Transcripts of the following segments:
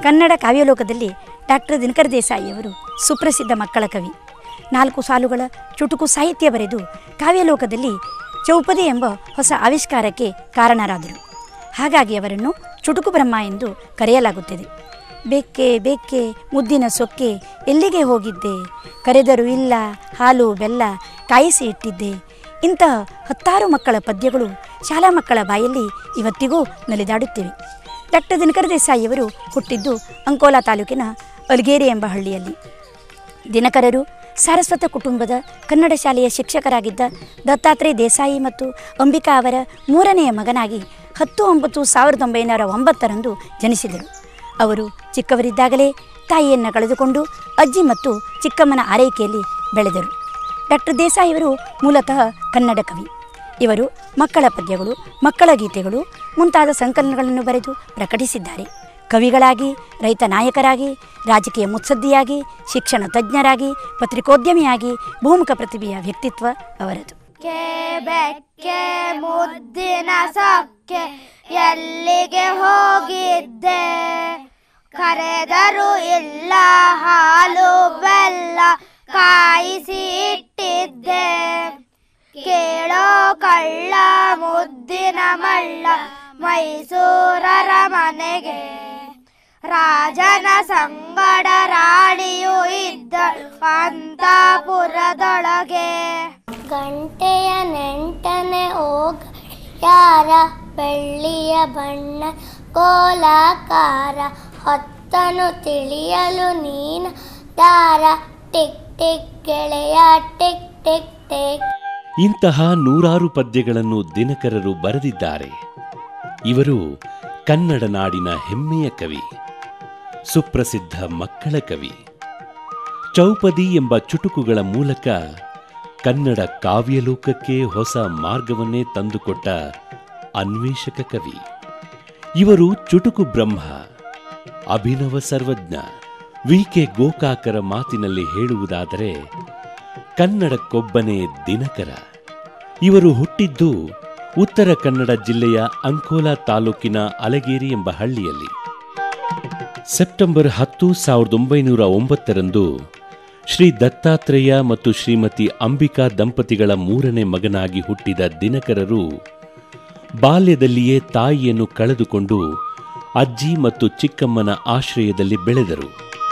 ಕನ್ನಡ ಕಾವ್ಯಲೋಕದಲ್ಲಿ ಡಾಕ್ಟರ್ ದಿನಕರ ದೇಸಾಯಿಯವರು ಸುಪ್ರಸಿದ್ಧ ಮಕ್ಕಳ ಕವಿ ನಾಲ್ಕು ಸಾಲುಗಳ ಚುಟುಕು ಸಾಹಿತ್ಯ ಬರೆದು ಕಾವ್ಯಲೋಕದಲ್ಲಿ ಚೌಪದಿ ಎಂಬ ಹೊಸ ಆವಿಷ್ಕಾರಕ್ಕೆ ಕಾರಣರಾದರು ಹಾಗಾಗಿ ಅವರನ್ನು ಚುಟುಕು ಬ್ರಹ್ಮ ಎಂದು ಕರೆಯಲಾಗುತ್ತದೆ ಬೆಕ್ಕೆ ಬೆಕ್ಕೆ ಮುದ್ದಿನ ಸೊಕ್ಕೆ ಎಲ್ಲಿಗೆ ಹೋಗಿದ್ದೆ ಕರೆದರೂ ಇಲ್ಲ ಹಾಲು ಬೆಲ್ಲ ಕಾಯಿಸಿ ಇಟ್ಟಿದ್ದೆ ಇಂತಹ ಹತ್ತಾರು ಮಕ್ಕಳ ಪದ್ಯಗಳು ಶಾಲಾ ಮಕ್ಕಳ ಬಾಯಲ್ಲಿ ಇವತ್ತಿಗೂ ನಲಿದಾಡುತ್ತಿವೆ ಡಾಕ್ಟರ್ ದಿನಕರ ದೇಸಾಯಿಯವರು ಹುಟ್ಟಿದ್ದು ಅಂಕೋಲಾ ತಾಲೂಕಿನ ಅಲ್ಗೇರಿ ಎಂಬ ಹಳ್ಳಿಯಲ್ಲಿ ದಿನಕರರು ಸಾರಸ್ವತ ಕುಟುಂಬದ ಕನ್ನಡ ಶಾಲೆಯ ಶಿಕ್ಷಕರಾಗಿದ್ದ ದತ್ತಾತ್ರೇಯ ದೇಸಾಯಿ ಮತ್ತು ಅಂಬಿಕಾ ಅವರ ಮೂರನೆಯ ಮಗನಾಗಿ ಹತ್ತು ಒಂಬತ್ತು ಸಾವಿರದ ಒಂಬೈನೂರ ಒಂಬತ್ತರಂದು ಜನಿಸಿದರು ಅವರು ಚಿಕ್ಕವರಿದ್ದಾಗಲೇ ತಾಯಿಯನ್ನು ಕಳೆದುಕೊಂಡು ಅಜ್ಜಿ ಮತ್ತು ಚಿಕ್ಕಮ್ಮನ ಆರೈಕೆಯಲ್ಲಿ ಬೆಳೆದರು ಡಾಕ್ಟರ್ ದೇಸಾಯಿಯವರು ಮೂಲತಃ ಕನ್ನಡ ಕವಿ ಇವರು ಮಕ್ಕಳ ಪದ್ಯಗಳು ಮಕ್ಕಳ ಗೀತೆಗಳು ಮುಂತಾದ ಸಂಕಲನಗಳನ್ನು ಬರೆದು ಪ್ರಕಟಿಸಿದ್ದಾರೆ ಕವಿಗಳಾಗಿ ರೈತ ನಾಯಕರಾಗಿ ರಾಜಕೀಯ ಮುತ್ಸದ್ದಿಯಾಗಿ ಶಿಕ್ಷಣ ತಜ್ಞರಾಗಿ ಪತ್ರಿಕೋದ್ಯಮಿಯಾಗಿ ಬಹುಮುಖ ಪ್ರತಿಭೆಯ ವ್ಯಕ್ತಿತ್ವ ಅವರದು ಕೆ ಬೆಕ್ಕೆ ಮುದ್ದಿನ ಸೊಕ್ಕೆ ಎಲ್ಲಿಗೆ ಹೋಗಿದ್ದೆ ಕರೆದರು ಇಲ್ಲ ಹಾಲು ಬೆಲ್ಲ ಕಾಯಿಸಿ ಇಟ್ಟಿದ್ದೆ ಕೇಳೋ ಕಳ್ಳ ಮುದ್ದಿನ ಮಳ್ಳ ಮೈಸೂರರ ಮನೆಗೆ ರಾಜನ ಸಂಗಡ ರಾಣಿಯು ಇದ್ದ ಅಂತಪುರದೊಳಗೆ ಗಂಟೆಯ ನೆಂಟನೆ ಹೋಗ ಯಾರ ಬೆಳ್ಳಿಯ ಬಣ್ಣ ಕೋಲಾಕಾರ ಹೊತ್ತನು ತಿಳಿಯಲು ನೀನ ದಾರ ಟಿಕ್ ಟಿಕ್ ಗೆಳೆಯ ಟಿಕ್ ಟಿಕ್ ಟಿಕ್ ಇಂತಹ ನೂರಾರು ಪದ್ಯಗಳನ್ನು ದಿನಕರರು ಬರೆದಿದ್ದಾರೆ ಇವರು ಕನ್ನಡ ನಾಡಿನ ಹೆಮ್ಮೆಯ ಕವಿ ಸುಪ್ರಸಿದ್ಧ ಮಕ್ಕಳ ಕವಿ ಚೌಪದಿ ಎಂಬ ಚುಟುಕುಗಳ ಮೂಲಕ ಕನ್ನಡ ಕಾವ್ಯಲೋಕಕ್ಕೆ ಹೊಸ ಮಾರ್ಗವನ್ನೇ ತಂದುಕೊಟ್ಟ ಅನ್ವೇಷಕ ಕವಿ ಇವರು ಚುಟುಕು ಬ್ರಹ್ಮ ಅಭಿನವ ಸರ್ವಜ್ಞ ವಿ ಕೆ ಗೋಕಾಕರ ಮಾತಿನಲ್ಲಿ ಹೇಳುವುದಾದರೆ ಕನ್ನಡಕ್ಕೊಬ್ಬನೇ ದಿನಕರ ಇವರು ಹುಟ್ಟಿದ್ದು ಉತ್ತರ ಕನ್ನಡ ಜಿಲ್ಲೆಯ ಅಂಕೋಲಾ ತಾಲೂಕಿನ ಅಲಗೇರಿ ಎಂಬ ಹಳ್ಳಿಯಲ್ಲಿ ಸೆಪ್ಟೆಂಬರ್ ಹತ್ತು ಸಾವಿರದ ಒಂಬೈನೂರ ಒಂಬತ್ತರಂದು ಶ್ರೀ ದತ್ತಾತ್ರೇಯ ಮತ್ತು ಶ್ರೀಮತಿ ಅಂಬಿಕಾ ದಂಪತಿಗಳ ಮೂರನೇ ಮಗನಾಗಿ ಹುಟ್ಟಿದ ದಿನಕರರು ಬಾಲ್ಯದಲ್ಲಿಯೇ ತಾಯಿಯನ್ನು ಕಳೆದುಕೊಂಡು ಅಜ್ಜಿ ಮತ್ತು ಚಿಕ್ಕಮ್ಮನ ಆಶ್ರಯದಲ್ಲಿ ಬೆಳೆದರು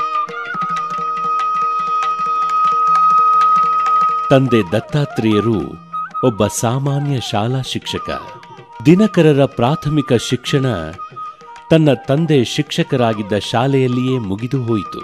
ತಂದೆ ದತ್ತಾತ್ರೇಯರು ಒಬ್ಬ ಸಾಮಾನ್ಯ ಶಾಲಾ ಶಿಕ್ಷಕ ದಿನಕರರ ಪ್ರಾಥಮಿಕ ಶಿಕ್ಷಣ ತನ್ನ ತಂದೆ ಶಿಕ್ಷಕರಾಗಿದ್ದ ಶಾಲೆಯಲ್ಲಿಯೇ ಮುಗಿದು ಹೋಯಿತು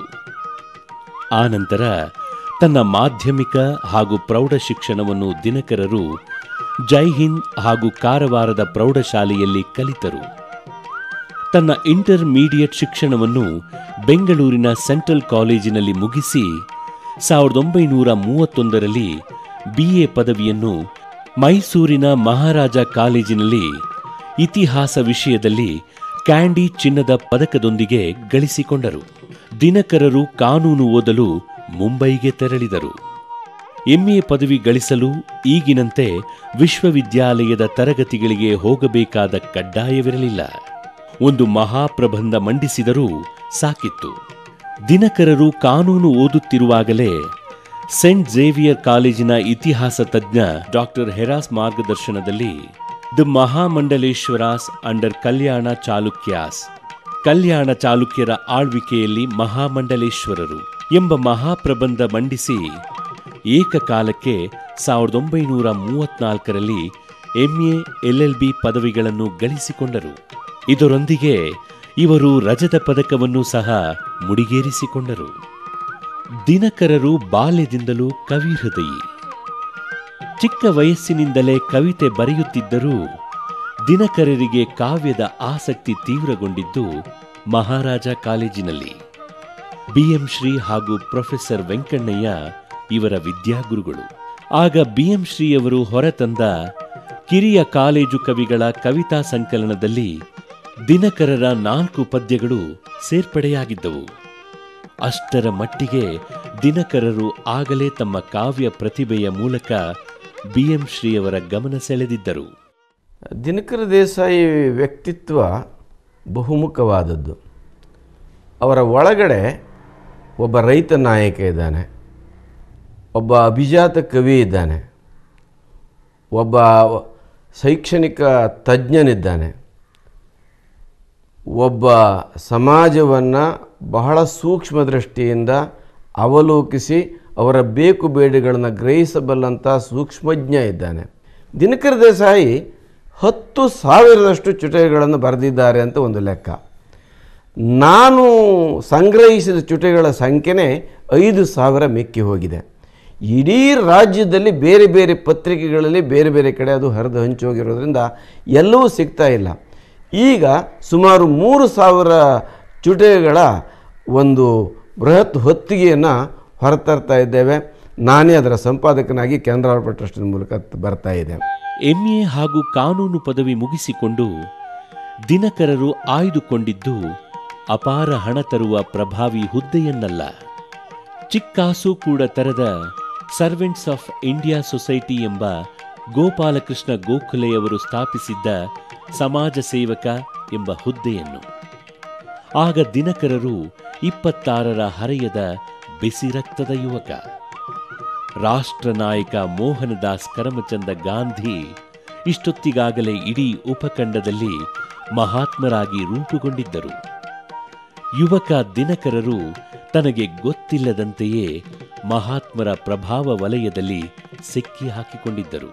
ಆನಂತರ ತನ್ನ ಮಾಧ್ಯಮಿಕ ಹಾಗೂ ಪ್ರೌಢ ಶಿಕ್ಷಣವನ್ನು ದಿನಕರರು ಜೈ ಹಿಂದ್ ಹಾಗೂ ಕಾರವಾರದ ಪ್ರೌಢಶಾಲೆಯಲ್ಲಿ ಕಲಿತರು ತನ್ನ ಇಂಟರ್ಮೀಡಿಯೇಟ್ ಶಿಕ್ಷಣವನ್ನು ಬೆಂಗಳೂರಿನ ಸೆಂಟ್ರಲ್ ಕಾಲೇಜಿನಲ್ಲಿ ಮುಗಿಸಿ ಸಾವಿರದ ಒಂಬೈನೂರ ಮೂವತ್ತೊಂದರಲ್ಲಿ ಬಿಎ ಪದವಿಯನ್ನು ಮೈಸೂರಿನ ಮಹಾರಾಜ ಕಾಲೇಜಿನಲ್ಲಿ ಇತಿಹಾಸ ವಿಷಯದಲ್ಲಿ ಕ್ಯಾಂಡಿ ಚಿನ್ನದ ಪದಕದೊಂದಿಗೆ ಗಳಿಸಿಕೊಂಡರು ದಿನಕರರು ಕಾನೂನು ಓದಲು ಮುಂಬೈಗೆ ತೆರಳಿದರು ಎಂಎ ಪದವಿ ಗಳಿಸಲು ಈಗಿನಂತೆ ವಿಶ್ವವಿದ್ಯಾಲಯದ ತರಗತಿಗಳಿಗೆ ಹೋಗಬೇಕಾದ ಕಡ್ಡಾಯವಿರಲಿಲ್ಲ ಒಂದು ಮಹಾಪ್ರಬಂಧ ಮಂಡಿಸಿದರೂ ಸಾಕಿತ್ತು ದಿನಕರರು ಕಾನೂನು ಓದುತ್ತಿರುವಾಗಲೇ ಸೆಂಟ್ ಝೇವಿಯರ್ ಕಾಲೇಜಿನ ಇತಿಹಾಸ ತಜ್ಞ ಡಾಕ್ಟರ್ ಹೆರಾಸ್ ಮಾರ್ಗದರ್ಶನದಲ್ಲಿ ದ ಮಹಾಮಂಡಲೇಶ್ವರಾಸ್ ಅಂಡರ್ ಕಲ್ಯಾಣ ಚಾಲುಕ್ಯಾಸ್ ಕಲ್ಯಾಣ ಚಾಲುಕ್ಯರ ಆಳ್ವಿಕೆಯಲ್ಲಿ ಮಹಾಮಂಡಲೇಶ್ವರರು ಎಂಬ ಮಹಾಪ್ರಬಂಧ ಮಂಡಿಸಿ ಏಕಕಾಲಕ್ಕೆ ಸಾವಿರದ ಒಂಬೈನೂರ ಮೂವತ್ನಾಲ್ಕರಲ್ಲಿ ಎಂಎ ಎಲ್ಎಲ್ಬಿ ಪದವಿಗಳನ್ನು ಗಳಿಸಿಕೊಂಡರು ಇದರೊಂದಿಗೆ ಇವರು ರಜತ ಪದಕವನ್ನು ಸಹ ಮುಡಿಗೇರಿಸಿಕೊಂಡರು ದಿನಕರರು ಬಾಲ್ಯದಿಂದಲೂ ಕವಿ ಹೃದಯಿ ಚಿಕ್ಕ ವಯಸ್ಸಿನಿಂದಲೇ ಕವಿತೆ ಬರೆಯುತ್ತಿದ್ದರೂ ದಿನಕರರಿಗೆ ಕಾವ್ಯದ ಆಸಕ್ತಿ ತೀವ್ರಗೊಂಡಿದ್ದು ಮಹಾರಾಜ ಕಾಲೇಜಿನಲ್ಲಿ ಬಿಎಂ ಶ್ರೀ ಹಾಗೂ ಪ್ರೊಫೆಸರ್ ವೆಂಕಣ್ಣಯ್ಯ ಇವರ ವಿದ್ಯಾಗುರುಗಳು ಆಗ ಬಿಎಂ ಶ್ರೀಯವರು ಹೊರತಂದ ಕಿರಿಯ ಕಾಲೇಜು ಕವಿಗಳ ಕವಿತಾ ಸಂಕಲನದಲ್ಲಿ ದಿನಕರರ ನಾಲ್ಕು ಪದ್ಯಗಳು ಸೇರ್ಪಡೆಯಾಗಿದ್ದವು ಅಷ್ಟರ ಮಟ್ಟಿಗೆ ದಿನಕರರು ಆಗಲೇ ತಮ್ಮ ಕಾವ್ಯ ಪ್ರತಿಭೆಯ ಮೂಲಕ ಬಿಎಂ ಶ್ರೀಯವರ ಗಮನ ಸೆಳೆದಿದ್ದರು ದಿನಕರ ದೇಸಾಯಿ ವ್ಯಕ್ತಿತ್ವ ಬಹುಮುಖವಾದದ್ದು ಅವರ ಒಳಗಡೆ ಒಬ್ಬ ರೈತ ನಾಯಕ ಇದ್ದಾನೆ ಒಬ್ಬ ಅಭಿಜಾತ ಕವಿ ಇದ್ದಾನೆ ಒಬ್ಬ ಶೈಕ್ಷಣಿಕ ತಜ್ಞನಿದ್ದಾನೆ ಒಬ್ಬ ಸಮಾಜವನ್ನು ಬಹಳ ಸೂಕ್ಷ್ಮ ದೃಷ್ಟಿಯಿಂದ ಅವಲೋಕಿಸಿ ಅವರ ಬೇಕು ಬೇಡಿಗಳನ್ನು ಗ್ರಹಿಸಬಲ್ಲಂಥ ಸೂಕ್ಷ್ಮಜ್ಞ ಇದ್ದಾನೆ ದಿನಕರ ದೇಸಾಯಿ ಹತ್ತು ಸಾವಿರದಷ್ಟು ಚುಟೆಗಳನ್ನು ಬರೆದಿದ್ದಾರೆ ಅಂತ ಒಂದು ಲೆಕ್ಕ ನಾನು ಸಂಗ್ರಹಿಸಿದ ಚುಟೆಗಳ ಸಂಖ್ಯೆನೇ ಐದು ಸಾವಿರ ಮೆಕ್ಕಿ ಹೋಗಿದೆ ಇಡೀ ರಾಜ್ಯದಲ್ಲಿ ಬೇರೆ ಬೇರೆ ಪತ್ರಿಕೆಗಳಲ್ಲಿ ಬೇರೆ ಬೇರೆ ಕಡೆ ಅದು ಹರಿದು ಹಂಚೋಗಿರೋದ್ರಿಂದ ಎಲ್ಲವೂ ಸಿಗ್ತಾ ಇಲ್ಲ ಈಗ ಸುಮಾರು ಮೂರು ಸಾವಿರ ಚುಟೆಗಳ ಒಂದು ಬೃಹತ್ ಹೊತ್ತಿಗೆಯನ್ನು ಹೊರತರ್ತಾ ಇದ್ದೇವೆ ನಾನೇ ಅದರ ಸಂಪಾದಕನಾಗಿ ಕೆನರಾ ಆರ್ಟ್ ಟ್ರಸ್ಟಿನ ಮೂಲಕ ಬರ್ತಾ ಇದೆ ಎಂಎ ಹಾಗೂ ಕಾನೂನು ಪದವಿ ಮುಗಿಸಿಕೊಂಡು ದಿನಕರರು ಆಯ್ದುಕೊಂಡಿದ್ದು ಅಪಾರ ಹಣ ತರುವ ಪ್ರಭಾವಿ ಹುದ್ದೆಯನ್ನಲ್ಲ ಚಿಕ್ಕಾಸು ಕೂಡ ತರದ ಸರ್ವೆಂಟ್ಸ್ ಆಫ್ ಇಂಡಿಯಾ ಸೊಸೈಟಿ ಎಂಬ ಗೋಪಾಲಕೃಷ್ಣ ಗೋಖಲೆಯವರು ಸ್ಥಾಪಿಸಿದ್ದ ಸಮಾಜ ಸೇವಕ ಎಂಬ ಹುದ್ದೆಯನ್ನು ಆಗ ದಿನಕರರು ಇಪ್ಪತ್ತಾರರ ಹರೆಯದ ಬಿಸಿ ರಕ್ತದ ಯುವಕ ರಾಷ್ಟ್ರ ನಾಯಕ ಮೋಹನದಾಸ್ ಕರಮಚಂದ ಗಾಂಧಿ ಇಷ್ಟೊತ್ತಿಗಾಗಲೇ ಇಡೀ ಉಪಖಂಡದಲ್ಲಿ ಮಹಾತ್ಮರಾಗಿ ರೂಪುಗೊಂಡಿದ್ದರು ಯುವಕ ದಿನಕರರು ತನಗೆ ಗೊತ್ತಿಲ್ಲದಂತೆಯೇ ಮಹಾತ್ಮರ ಪ್ರಭಾವ ವಲಯದಲ್ಲಿ ಸಿಕ್ಕಿ ಹಾಕಿಕೊಂಡಿದ್ದರು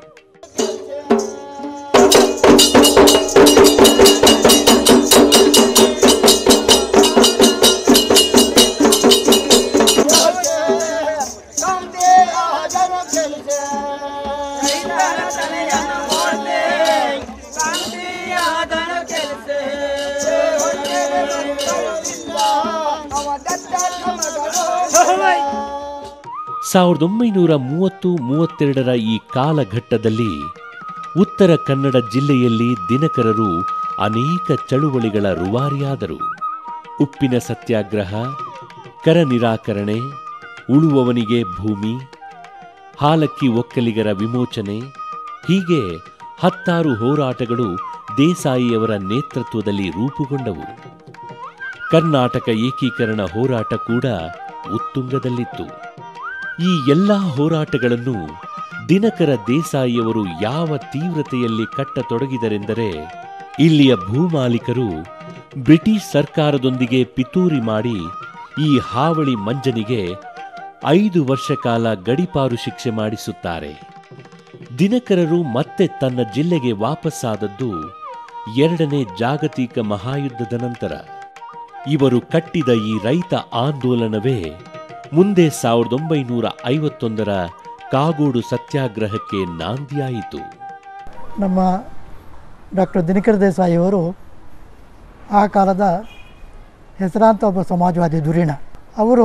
ಸಾವಿರದ ಒಂಬೈನೂರ ಮೂವತ್ತು ಮೂವತ್ತೆರಡರ ಈ ಕಾಲಘಟ್ಟದಲ್ಲಿ ಉತ್ತರ ಕನ್ನಡ ಜಿಲ್ಲೆಯಲ್ಲಿ ದಿನಕರರು ಅನೇಕ ಚಳುವಳಿಗಳ ರೂವಾರಿಯಾದರು ಉಪ್ಪಿನ ಸತ್ಯಾಗ್ರಹ ಕರ ನಿರಾಕರಣೆ ಉಳುವವನಿಗೆ ಭೂಮಿ ಹಾಲಕ್ಕಿ ಒಕ್ಕಲಿಗರ ವಿಮೋಚನೆ ಹೀಗೆ ಹತ್ತಾರು ಹೋರಾಟಗಳು ದೇಸಾಯಿಯವರ ನೇತೃತ್ವದಲ್ಲಿ ರೂಪುಗೊಂಡವು ಕರ್ನಾಟಕ ಏಕೀಕರಣ ಹೋರಾಟ ಕೂಡ ಉತ್ತುಂಗದಲ್ಲಿತ್ತು ಈ ಎಲ್ಲ ಹೋರಾಟಗಳನ್ನು ದಿನಕರ ದೇಸಾಯಿಯವರು ಯಾವ ತೀವ್ರತೆಯಲ್ಲಿ ಕಟ್ಟತೊಡಗಿದರೆಂದರೆ ಇಲ್ಲಿಯ ಭೂಮಾಲೀಕರು ಬ್ರಿಟಿಷ್ ಸರ್ಕಾರದೊಂದಿಗೆ ಪಿತೂರಿ ಮಾಡಿ ಈ ಹಾವಳಿ ಮಂಜನಿಗೆ ಐದು ವರ್ಷ ಕಾಲ ಗಡಿಪಾರು ಶಿಕ್ಷೆ ಮಾಡಿಸುತ್ತಾರೆ ದಿನಕರರು ಮತ್ತೆ ತನ್ನ ಜಿಲ್ಲೆಗೆ ವಾಪಸ್ಸಾದದ್ದು ಎರಡನೇ ಜಾಗತಿಕ ಮಹಾಯುದ್ಧದ ನಂತರ ಇವರು ಕಟ್ಟಿದ ಈ ರೈತ ಆಂದೋಲನವೇ ಮುಂದೆ ಸಾವಿರದ ಒಂಬೈನೂರ ಐವತ್ತೊಂದರ ಕಾಗೋಡು ಸತ್ಯಾಗ್ರಹಕ್ಕೆ ನಾಂದಿಯಾಯಿತು ನಮ್ಮ ಡಾಕ್ಟರ್ ದಿನಕರ ದೇಸಾಯಿಯವರು ಆ ಕಾಲದ ಹೆಸರಾಂತ ಒಬ್ಬ ಸಮಾಜವಾದಿ ಧುರೀಣ ಅವರು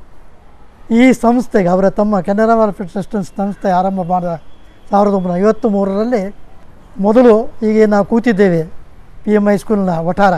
ಈ ಸಂಸ್ಥೆಗೆ ಅವರ ತಮ್ಮ ಕೆನರಾ ವೆಲ್ಫೇರ್ ಟ್ರಸ್ಟ್ ಸಂಸ್ಥೆ ಆರಂಭ ಮಾಡಿದ ಸಾವಿರದ ಒಂಬೈನೂರ ಐವತ್ತು ಮೂರರಲ್ಲಿ ಮೊದಲು ಈಗ ನಾವು ಕೂತಿದ್ದೇವೆ ಪಿ ಎಮ್ ಹೈಸ್ಕೂಲ್ನ ವಠಾರ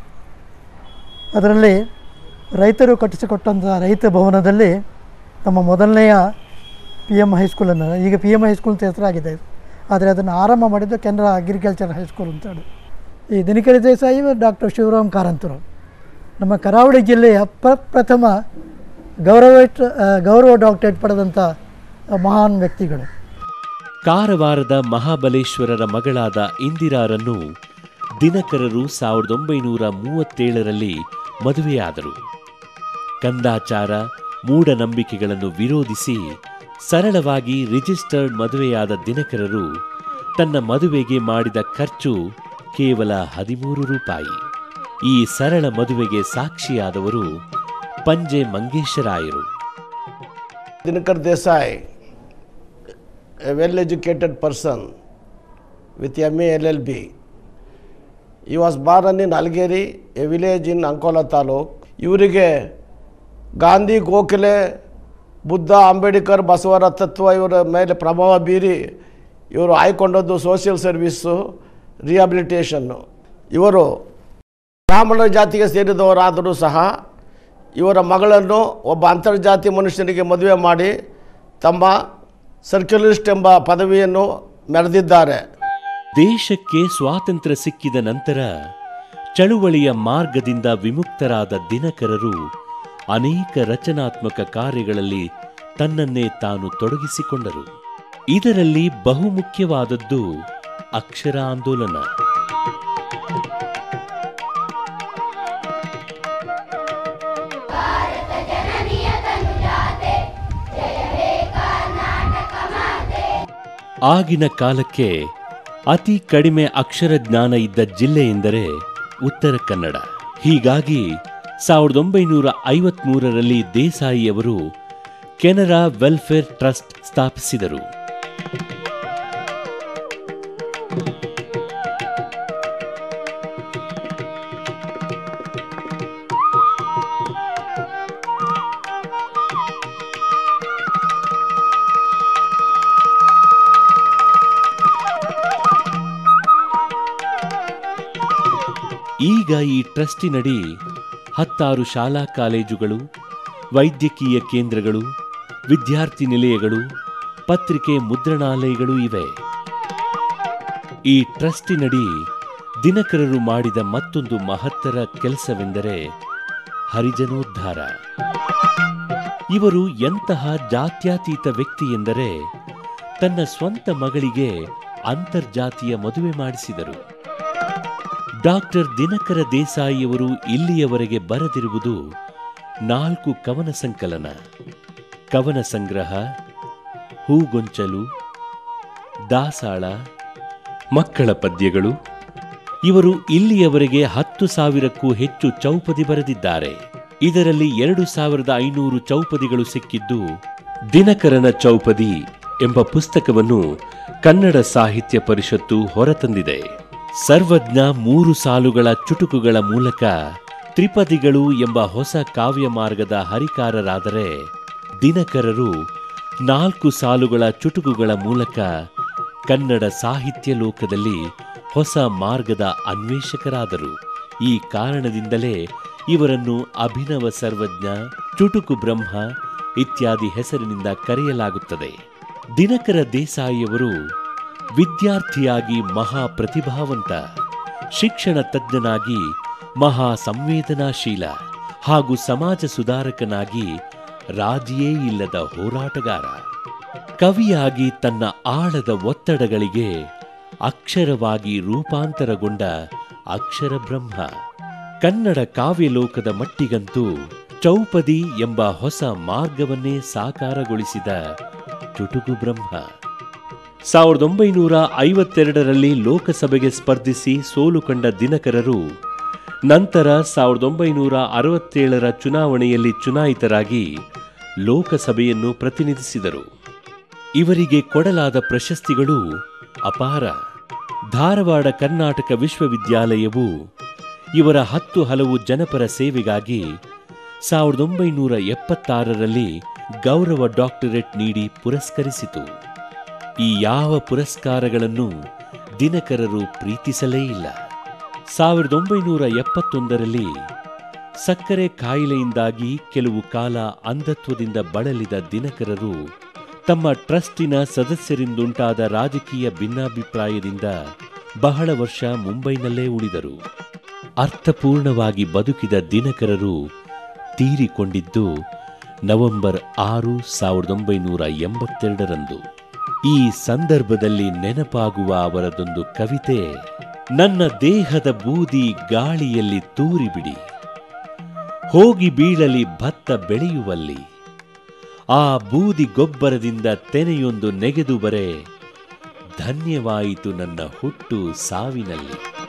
ಅದರಲ್ಲಿ ರೈತರು ಕಟ್ಟಿಸಿಕೊಟ್ಟಂಥ ರೈತ ಭವನದಲ್ಲಿ ನಮ್ಮ ಮೊದಲನೆಯ ಪಿ ಎಮ್ ಹೈಸ್ಕೂಲನ್ನು ಈಗ ಪಿ ಎಮ್ ಹೈಸ್ಕೂಲ್ ಅಂತ ಹೆಸರಾಗಿದೆ ಆದರೆ ಅದನ್ನು ಆರಂಭ ಮಾಡಿದ್ದು ಕೆನರಾ ಅಗ್ರಿಕಲ್ಚರ್ ಹೈಸ್ಕೂಲ್ ಅಂತೇಳಿ ಈ ದಿನಕರಿ ದೇಸಾಯಿ ಡಾಕ್ಟರ್ ಶಿವರಾಮ್ ಕಾರಂತರು ನಮ್ಮ ಕರಾವಳಿ ಜಿಲ್ಲೆಯ ಪ್ರಪ್ರಥಮ ಗೌರವೇಟ್ ಗೌರವ ಡಾಕ್ಟರೇಟ್ ಪಡೆದಂಥ ಮಹಾನ್ ವ್ಯಕ್ತಿಗಳು ಕಾರವಾರದ ಮಹಾಬಲೇಶ್ವರರ ಮಗಳಾದ ಇಂದಿರಾರನ್ನು ದಿನಕರರು ಸಾವಿರದ ಒಂಬೈನೂರ ಮೂವತ್ತೇಳರಲ್ಲಿ ಮದುವೆಯಾದರು ಕಂದಾಚಾರ ಮೂಢನಂಬಿಕೆಗಳನ್ನು ವಿರೋಧಿಸಿ ಸರಳವಾಗಿ ರಿಜಿಸ್ಟರ್ಡ್ ಮದುವೆಯಾದ ದಿನಕರರು ತನ್ನ ಮದುವೆಗೆ ಮಾಡಿದ ಖರ್ಚು ಕೇವಲ ಹದಿಮೂರು ರೂಪಾಯಿ ಈ ಸರಳ ಮದುವೆಗೆ ಸಾಕ್ಷಿಯಾದವರು ಪಂಜೆ ಮಂಗೇಶರಾಯರು Dinakar Desai, a well educated person with MA LLB. He was born in Algeri, a village in Ankola taluk ಇವರಿಗೆ ಗಾಂಧಿ ಗೋಖಲೆ ಬುದ್ಧ ಅಂಬೇಡ್ಕರ್ ಬಸವರ ತತ್ವ ಇವರ ಮೇಲೆ ಪ್ರಭಾವ ಬೀರಿ ಇವರು ಆಯ್ಕೊಂಡದ್ದು ಸೋಷಿಯಲ್ ಸರ್ವೀಸು ರಿಹಾಬಿಲಿಟೇಷನ್ನು ಇವರು ಬ್ರಾಹ್ಮಣ ಜಾತಿಗೆ ಸೇರಿದವರಾದರೂ ಸಹ ಇವರ ಮಗಳನ್ನು ಒಬ್ಬ ಅಂತರ್ಜಾತಿ ಮನುಷ್ಯನಿಗೆ ಮದುವೆ ಮಾಡಿ ತಮ್ಮ ಸರ್ಕ್ಯುಲರಿಸ್ಟ್ ಎಂಬ ಪದವಿಯನ್ನು ಮೆರೆದಿದ್ದಾರೆ ದೇಶಕ್ಕೆ ಸ್ವಾತಂತ್ರ್ಯ ಸಿಕ್ಕಿದ ನಂತರ ಚಳುವಳಿಯ ಮಾರ್ಗದಿಂದ ವಿಮುಕ್ತರಾದ ದಿನಕರರು ಅನೇಕ ರಚನಾತ್ಮಕ ಕಾರ್ಯಗಳಲ್ಲಿ ತನ್ನನ್ನೇ ತಾನು ತೊಡಗಿಸಿಕೊಂಡರು ಇದರಲ್ಲಿ ಬಹುಮುಖ್ಯವಾದದ್ದು ಅಕ್ಷರ ಆಂದೋಲನ ಆಗಿನ ಕಾಲಕ್ಕೆ ಅತಿ ಕಡಿಮೆ ಅಕ್ಷರ ಜ್ಞಾನ ಇದ್ದ ಜಿಲ್ಲೆ ಎಂದರೆ ಉತ್ತರ ಕನ್ನಡ ಹೀಗಾಗಿ ಸಾವಿರದ ಒಂಬೈನೂರ ಐವತ್ಮೂರರಲ್ಲಿ ದೇಸಾಯಿಯವರು ಕೆನರಾ ವೆಲ್ಫೇರ್ ಟ್ರಸ್ಟ್ ಸ್ಥಾಪಿಸಿದರು ಈಗ ಈ ಟ್ರಸ್ಟಿನಡಿ ಹತ್ತಾರು ಶಾಲಾ ಕಾಲೇಜುಗಳು ವೈದ್ಯಕೀಯ ಕೇಂದ್ರಗಳು ವಿದ್ಯಾರ್ಥಿ ನಿಲಯಗಳು ಪತ್ರಿಕೆ ಮುದ್ರಣಾಲಯಗಳು ಇವೆ ಈ ಟ್ರಸ್ಟಿನಡಿ ದಿನಕರರು ಮಾಡಿದ ಮತ್ತೊಂದು ಮಹತ್ತರ ಕೆಲಸವೆಂದರೆ ಹರಿಜನೋದ್ಧಾರ ಇವರು ಎಂತಹ ಜಾತ್ಯತೀತ ವ್ಯಕ್ತಿ ಎಂದರೆ ತನ್ನ ಸ್ವಂತ ಮಗಳಿಗೆ ಅಂತರ್ಜಾತೀಯ ಮದುವೆ ಮಾಡಿಸಿದರು ಡಾಕ್ಟರ್ ದಿನಕರ ದೇಸಾಯಿಯವರು ಇಲ್ಲಿಯವರೆಗೆ ಬರೆದಿರುವುದು ನಾಲ್ಕು ಕವನ ಸಂಕಲನ ಕವನ ಸಂಗ್ರಹ ಹೂಗೊಂಚಲು ದಾಸಾಳ ಮಕ್ಕಳ ಪದ್ಯಗಳು ಇವರು ಇಲ್ಲಿಯವರೆಗೆ ಹತ್ತು ಸಾವಿರಕ್ಕೂ ಹೆಚ್ಚು ಚೌಪದಿ ಬರೆದಿದ್ದಾರೆ ಇದರಲ್ಲಿ ಎರಡು ಸಾವಿರದ ಐನೂರು ಚೌಪದಿಗಳು ಸಿಕ್ಕಿದ್ದು ದಿನಕರನ ಚೌಪದಿ ಎಂಬ ಪುಸ್ತಕವನ್ನು ಕನ್ನಡ ಸಾಹಿತ್ಯ ಪರಿಷತ್ತು ಹೊರತಂದಿದೆ ಸರ್ವಜ್ಞ ಮೂರು ಸಾಲುಗಳ ಚುಟುಕುಗಳ ಮೂಲಕ ತ್ರಿಪದಿಗಳು ಎಂಬ ಹೊಸ ಕಾವ್ಯ ಮಾರ್ಗದ ಹರಿಕಾರರಾದರೆ ದಿನಕರರು ನಾಲ್ಕು ಸಾಲುಗಳ ಚುಟುಕುಗಳ ಮೂಲಕ ಕನ್ನಡ ಸಾಹಿತ್ಯ ಲೋಕದಲ್ಲಿ ಹೊಸ ಮಾರ್ಗದ ಅನ್ವೇಷಕರಾದರು ಈ ಕಾರಣದಿಂದಲೇ ಇವರನ್ನು ಅಭಿನವ ಸರ್ವಜ್ಞ ಚುಟುಕು ಬ್ರಹ್ಮ ಇತ್ಯಾದಿ ಹೆಸರಿನಿಂದ ಕರೆಯಲಾಗುತ್ತದೆ ದಿನಕರ ದೇಸಾಯಿಯವರು ವಿದ್ಯಾರ್ಥಿಯಾಗಿ ಮಹಾ ಪ್ರತಿಭಾವಂತ ಶಿಕ್ಷಣ ತಜ್ಞನಾಗಿ ಮಹಾ ಸಂವೇದನಾಶೀಲ ಹಾಗೂ ಸಮಾಜ ಸುಧಾರಕನಾಗಿ ರಾಜಿಯೇ ಇಲ್ಲದ ಹೋರಾಟಗಾರ ಕವಿಯಾಗಿ ತನ್ನ ಆಳದ ಒತ್ತಡಗಳಿಗೆ ಅಕ್ಷರವಾಗಿ ರೂಪಾಂತರಗೊಂಡ ಅಕ್ಷರ ಬ್ರಹ್ಮ ಕನ್ನಡ ಕಾವ್ಯಲೋಕದ ಮಟ್ಟಿಗಂತೂ ಚೌಪದಿ ಎಂಬ ಹೊಸ ಮಾರ್ಗವನ್ನೇ ಸಾಕಾರಗೊಳಿಸಿದ ಚುಟುಕು ಬ್ರಹ್ಮ ಸಾವಿರದ ಒಂಬೈನೂರ ಐವತ್ತೆರಡರಲ್ಲಿ ಲೋಕಸಭೆಗೆ ಸ್ಪರ್ಧಿಸಿ ಸೋಲು ಕಂಡ ದಿನಕರರು ನಂತರ ಸಾವಿರದ ಒಂಬೈನೂರ ಅರವತ್ತೇಳರ ಚುನಾವಣೆಯಲ್ಲಿ ಚುನಾಯಿತರಾಗಿ ಲೋಕಸಭೆಯನ್ನು ಪ್ರತಿನಿಧಿಸಿದರು ಇವರಿಗೆ ಕೊಡಲಾದ ಪ್ರಶಸ್ತಿಗಳು ಅಪಾರ ಧಾರವಾಡ ಕರ್ನಾಟಕ ವಿಶ್ವವಿದ್ಯಾಲಯವು ಇವರ ಹತ್ತು ಹಲವು ಜನಪರ ಸೇವೆಗಾಗಿ ಸಾವಿರದ ಒಂಬೈನೂರ ಎಪ್ಪತ್ತಾರರಲ್ಲಿ ಗೌರವ ಡಾಕ್ಟರೇಟ್ ನೀಡಿ ಪುರಸ್ಕರಿಸಿತು ಈ ಯಾವ ಪುರಸ್ಕಾರಗಳನ್ನು ದಿನಕರರು ಪ್ರೀತಿಸಲೇ ಇಲ್ಲ ಸಾವಿರದ ಒಂಬೈನೂರ ಎಪ್ಪತ್ತೊಂದರಲ್ಲಿ ಸಕ್ಕರೆ ಕಾಯಿಲೆಯಿಂದಾಗಿ ಕೆಲವು ಕಾಲ ಅಂಧತ್ವದಿಂದ ಬಳಲಿದ ದಿನಕರರು ತಮ್ಮ ಟ್ರಸ್ಟಿನ ಸದಸ್ಯರಿಂದುಂಟಾದ ರಾಜಕೀಯ ಭಿನ್ನಾಭಿಪ್ರಾಯದಿಂದ ಬಹಳ ವರ್ಷ ಮುಂಬೈನಲ್ಲೇ ಉಳಿದರು ಅರ್ಥಪೂರ್ಣವಾಗಿ ಬದುಕಿದ ದಿನಕರರು ತೀರಿಕೊಂಡಿದ್ದು ನವೆಂಬರ್ ಆರು ಸಾವಿರದ ಒಂಬೈನೂರ ಎಂಬತ್ತೆರಡರಂದು ಈ ಸಂದರ್ಭದಲ್ಲಿ ನೆನಪಾಗುವ ಅವರದೊಂದು ಕವಿತೆ ನನ್ನ ದೇಹದ ಬೂದಿ ಗಾಳಿಯಲ್ಲಿ ತೂರಿಬಿಡಿ ಹೋಗಿ ಬೀಳಲಿ ಭತ್ತ ಬೆಳೆಯುವಲ್ಲಿ ಆ ಬೂದಿ ಗೊಬ್ಬರದಿಂದ ತೆನೆಯೊಂದು ನೆಗೆದು ಬರೆ ಧನ್ಯವಾಯಿತು ನನ್ನ ಹುಟ್ಟು ಸಾವಿನಲ್ಲಿ